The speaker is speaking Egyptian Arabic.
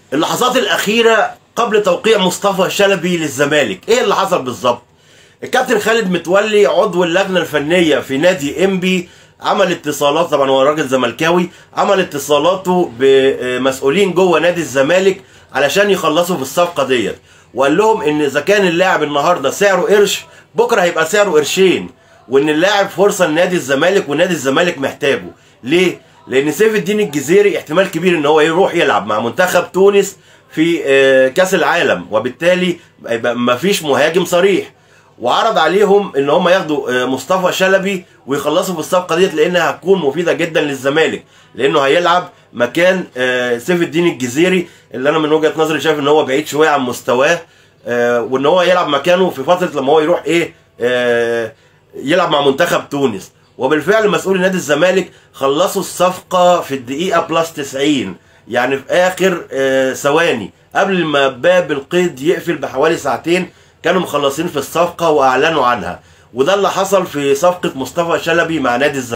اللحظات الأخيرة قبل توقيع مصطفى شلبي للزمالك إيه اللي حصل بالظبط الكابتن خالد متولي عضو اللجنة الفنية في نادي إنبي عمل اتصالات طبعا هو راجل زملكاوي عمل اتصالاته بمسؤولين جوه نادي الزمالك علشان يخلصوا في الصفقة ديت وقال لهم ان اذا كان اللاعب النهارده سعره قرش بكره هيبقى سعره قرشين وان اللاعب فرصه لنادي الزمالك ونادي الزمالك محتاجه ليه لان سيف الدين الجزيري احتمال كبير ان هو يروح يلعب مع منتخب تونس في آه، كاس العالم وبالتالي يبقى مفيش مهاجم صريح وعرض عليهم ان هم ياخدوا آه، مصطفى شلبي ويخلصوا في الصفقه ديت لانها هتكون مفيده جدا للزمالك لانه هيلعب مكان آه، سيف الدين الجزيري اللي انا من وجهه نظري شايف ان هو بعيد شويه عن مستواه آه، وان هو يلعب مكانه في فتره لما هو يروح ايه آه، يلعب مع منتخب تونس وبالفعل مسؤولي نادي الزمالك خلصوا الصفقه في الدقيقه بلس 90 يعني في اخر آه، ثواني قبل ما باب القيد يقفل بحوالي ساعتين كانوا مخلصين في الصفقه واعلنوا عنها وده اللي حصل في صفقه مصطفى شلبي مع نادي الزمالك